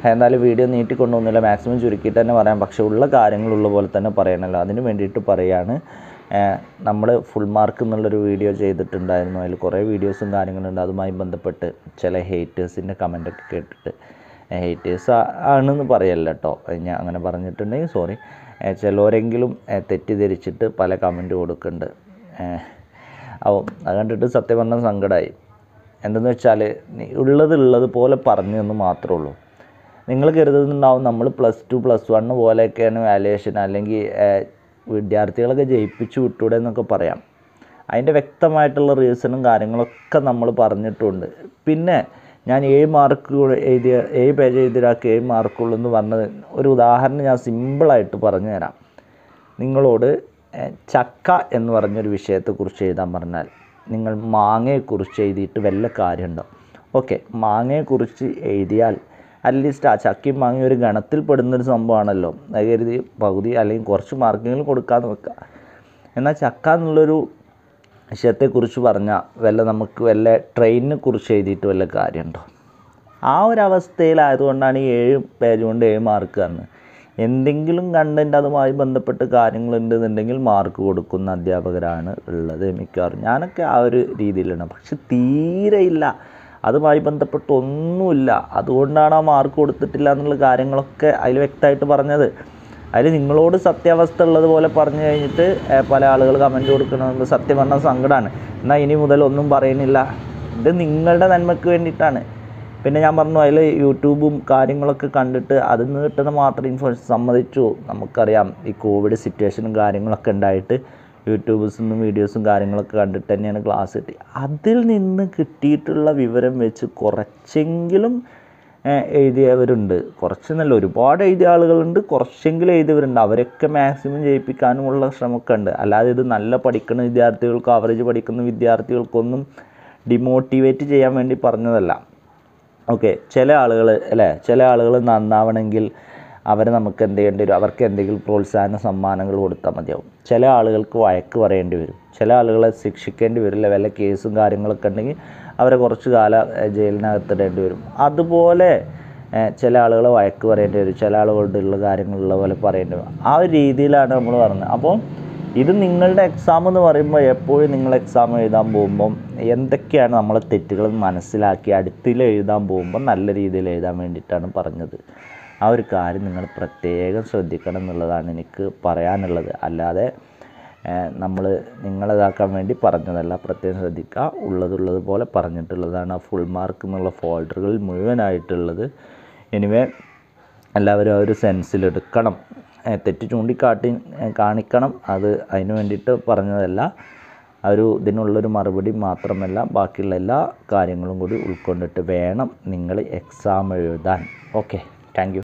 എന്തായാലും video നീട്ടിക്കൊണ്ടൊന്നുമില്ല maximum ചുരുക്കിയിട്ട് തന്നെ പറയാം പക്ഷേ ഉള്ള കാര്യങ്ങളുള്ള പോലെ തന്നെ പറയണമല്ലോ അതിന് വേണ്ടിയിട്ട് പറയാണ് നമ്മൾ ഫുൾ മാർക്ക് എന്നുള്ളൊരു വീഡിയോ ചെയ്തിട്ടുണ്ടായിരുന്നു അതിൽ കുറേ വീഡിയോസും കാര്യങ്ങളുണ്ട് അതുമായി ബന്ധപ്പെട്ട് ചില ഹേറ്റേഴ്സിൻ്റെ കമൻ്റൊക്കെ കേട്ടിട്ട് ഹേറ്റേഴ്സ് ആണെന്ന് പറയല്ല കേട്ടോ ഞാൻ അങ്ങനെ പറഞ്ഞിട്ടുണ്ടെങ്കിൽ സോറി ചിലരെങ്കിലും തെറ്റിദ്ധരിച്ചിട്ട് പല കമൻറ്റ് കൊടുക്കുന്നുണ്ട് അപ്പോൾ അത് കണ്ടിട്ട് സത്യം പറഞ്ഞാൽ സങ്കടമായി എന്തെന്ന് വെച്ചാൽ നീ ഉള്ളത് ഉള്ളത് പോലെ പറഞ്ഞു എന്ന് മാത്രമേ ഉള്ളൂ നിങ്ങൾ കരുതുന്നുണ്ടാവും നമ്മൾ പ്ലസ് ടു പ്ലസ് വണ്ണ് പോലെയൊക്കെയാണ് വാല്യുവേഷൻ അല്ലെങ്കിൽ വിദ്യാർത്ഥികളൊക്കെ ജയിപ്പിച്ചു വിട്ടൂടെ എന്നൊക്കെ പറയാം അതിൻ്റെ വ്യക്തമായിട്ടുള്ള റീസണും കാര്യങ്ങളൊക്കെ നമ്മൾ പറഞ്ഞിട്ടുണ്ട് പിന്നെ ഞാൻ ഏഴ് മാർക്ക് എഴുതിയ ഏഴ് പേജ് എഴുതിയ ഒരാൾക്ക് ഏഴ് മാർക്കുള്ളൂ എന്ന് പറഞ്ഞത് ഒരു ഉദാഹരണം ഞാൻ സിമ്പിളായിട്ട് പറഞ്ഞു തരാം നിങ്ങളോട് ഏഹ്, ചക്ക എന്ന് പറഞ്ഞൊരു വിഷയത്തെക്കുറിച്ച് എഴുതാൻ പറഞ്ഞാൽ നിങ്ങൾ മാങ്ങയെക്കുറിച്ച് എഴുതിയിട്ട് വല്ല കാര്യമുണ്ടോ ഓക്കെ മാങ്ങയെക്കുറിച്ച് എഴുതിയാൽ അറ്റ്ലീസ്റ്റ് ആ ചക്കയും മാങ്ങയും ഒരു ഗണത്തിൽ പെടുന്നൊരു സംഭവമാണല്ലോ അത് കരുതി പകുതി അല്ലെങ്കിൽ കുറച്ച് മാർക്കെങ്കിലും കൊടുക്കാമെന്ന് വെക്കുക എന്നാൽ ചക്ക എന്നുള്ളൊരു വിഷയത്തെക്കുറിച്ച് പറഞ്ഞാൽ വല്ല നമുക്ക് വല്ല ട്രെയിനിനെ കുറിച്ച് എഴുതിയിട്ട് വല്ല കാര്യമുണ്ടോ ആ ഒരു അവസ്ഥയിലായതുകൊണ്ടാണ് ഈ ഏഴ് പേജ് കൊണ്ട് ഏഴ് മാർക്ക് തന്നത് എന്തെങ്കിലും കണ്ടൻറ്റ് അതുമായി ബന്ധപ്പെട്ട് കാര്യങ്ങളുണ്ടെന്നുണ്ടെങ്കിൽ മാർക്ക് കൊടുക്കുന്ന അധ്യാപകരാണ് ഉള്ളത് മിക്കവാറും ഞാനൊക്കെ ആ ഒരു രീതിയിലാണ് പക്ഷെ തീരെ ഇല്ല അതുമായി ബന്ധപ്പെട്ട് ഒന്നുമില്ല അതുകൊണ്ടാണ് ആ മാർക്ക് കൊടുത്തിട്ടില്ല എന്നുള്ള കാര്യങ്ങളൊക്കെ അതിൽ വ്യക്തമായിട്ട് പറഞ്ഞത് അതിൽ നിങ്ങളോട് സത്യാവസ്ഥ ഉള്ളത് പോലെ പറഞ്ഞു കഴിഞ്ഞിട്ട് ഏഹ്, പല ആളുകൾ കമൻറ്റ് കൊടുക്കണമെന്ന് സത്യം പറഞ്ഞാൽ സങ്കടമാണ് എന്നാൽ ഇനി മുതൽ ഒന്നും പറയുന്നില്ല ഇത് നിങ്ങളുടെ നന്മയ്ക്ക് വേണ്ടിയിട്ടാണ് പിന്നെ ഞാൻ പറഞ്ഞു അതിൽ യൂട്യൂബും കാര്യങ്ങളൊക്കെ കണ്ടിട്ട് അതിൽ നിന്ന് കിട്ടുന്ന മാത്രം ഇൻഫർമേഷൻ സമ്മതിച്ചു നമുക്കറിയാം ഈ കോവിഡ് സിറ്റുവേഷനും കാര്യങ്ങളൊക്കെ ഉണ്ടായിട്ട് യൂട്യൂബ്സിൽ നിന്നും വീഡിയോസും കാര്യങ്ങളൊക്കെ കണ്ടിട്ട് തന്നെയാണ് ക്ലാസ് കിട്ടി അതിൽ നിന്ന് കിട്ടിയിട്ടുള്ള വിവരം വെച്ച് കുറച്ചെങ്കിലും ഏഹ്, എഴുതിയവരുണ്ട് കുറച്ച് നല്ല ഒരുപാട് എഴുതിയ ആളുകളുണ്ട് കുറച്ചെങ്കിലും എഴുതിയവരുണ്ട് അവരൊക്കെ മാക്സിമം ജയിപ്പിക്കാനുമുള്ള ശ്രമമൊക്കെ ഉണ്ട് അല്ലാതെ ഇത് നല്ല പഠിക്കുന്ന വിദ്യാർത്ഥികൾക്കോ ആവറേജ് പഠിക്കുന്ന വിദ്യാർത്ഥികൾക്കൊന്നും ഡിമോട്ടിവേറ്റ് ചെയ്യാൻ വേണ്ടി പറഞ്ഞതല്ല ഓക്കെ ചില ആളുകൾ അല്ലേ ചില ആളുകൾ നന്നാവണമെങ്കിൽ അവരെ നമുക്ക് എന്ത് ചെയ്യേണ്ടി വരും അവർക്ക് എന്തെങ്കിലും പ്രോത്സാഹന സമ്മാനങ്ങൾ കൊടുത്താൽ മതിയാവും ചില ആളുകൾക്ക് വഴക്ക് പറയേണ്ടി വരും ചില ആളുകളെ ശിക്ഷിക്കേണ്ടി വരില്ല വല്ല കേസും കാര്യങ്ങളൊക്കെ ഉണ്ടെങ്കിൽ അവരെ കുറച്ച് കാലം ഏഹ്, ജയിലിനകത്തിടേണ്ടി വരും അതുപോലെ ഏഹ്, ചില ആളുകളെ വഴക്ക് പറയേണ്ടി വരും ചില ആളുകളുടെ കാര്യങ്ങളുള്ള പോലെ പറയേണ്ടി വരും ആ ഒരു രീതിയിലാണ് നമ്മൾ പറഞ്ഞത് അപ്പോൾ ഇത് നിങ്ങളുടെ എക്സാം എന്ന് പറയുമ്പോൾ എപ്പോഴും നിങ്ങൾ എക്സാം എഴുതാൻ പോകുമ്പം എന്തൊക്കെയാണ് നമ്മളെ തെറ്റുകൾ മനസ്സിലാക്കി അടുത്തിൽ എഴുതാൻ പോകുമ്പോൾ നല്ല രീതിയിൽ എഴുതാൻ വേണ്ടിയിട്ടാണ് പറഞ്ഞത് ആ ഒരു കാര്യം നിങ്ങൾ പ്രത്യേകം ശ്രദ്ധിക്കണം എന്നുള്ളതാണ് എനിക്ക് പറയാനുള്ളത് അല്ലാതെ നമ്മൾ നിങ്ങളിതാക്കാൻ വേണ്ടി പറഞ്ഞതല്ല പ്രത്യേകം ശ്രദ്ധിക്കുക ഉള്ളതുള്ളത് പോലെ പറഞ്ഞിട്ടുള്ളതാണ് ആ ഫുൾ മാർക്ക് എന്നുള്ള ഫോൾഡറുകളിൽ മുഴുവനായിട്ടുള്ളത് എനിവേ എല്ലാവരും ആ ഒരു സെൻസിലെടുക്കണം ഏഹ് തെറ്റ് ചൂണ്ടിക്കാട്ടി ഏഹ് കാണിക്കണം അത് അതിന് വേണ്ടിയിട്ട് പറഞ്ഞതല്ല ആ ഒരു ഇതിനുള്ളൊരു മറുപടി മാത്രമല്ല ബാക്കിയുള്ള എല്ലാ കാര്യങ്ങളും കൂടി ഉൾക്കൊണ്ടിട്ട് വേണം നിങ്ങൾ എക്സാം എഴുതാൻ ഓക്കെ താങ്ക് യു